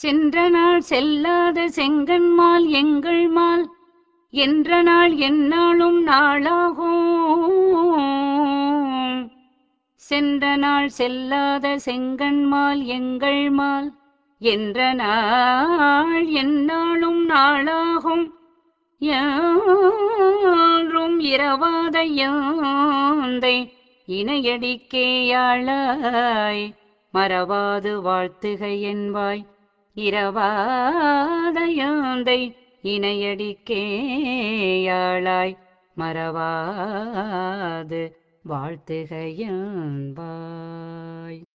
சென்ற நாள் செல்லாத செங்கண்மால் எங்கள் மால் என்ற நாள் எந்நாளும் நாளாகும் சென்ற நாள் செல்லாத செங்கண்மால் எங்கள் மால் என்ற நாள் எந்நாளும் நாளாகும் யாரும் இரவாத யாந்தை இணையடிக்கேயாளாய் மறவாது வாழ்த்துக என்பாய் இரவாத யாந்தை இணையடிக்கேயாளாய் மறவாது வாழ்த்துக என்பாய்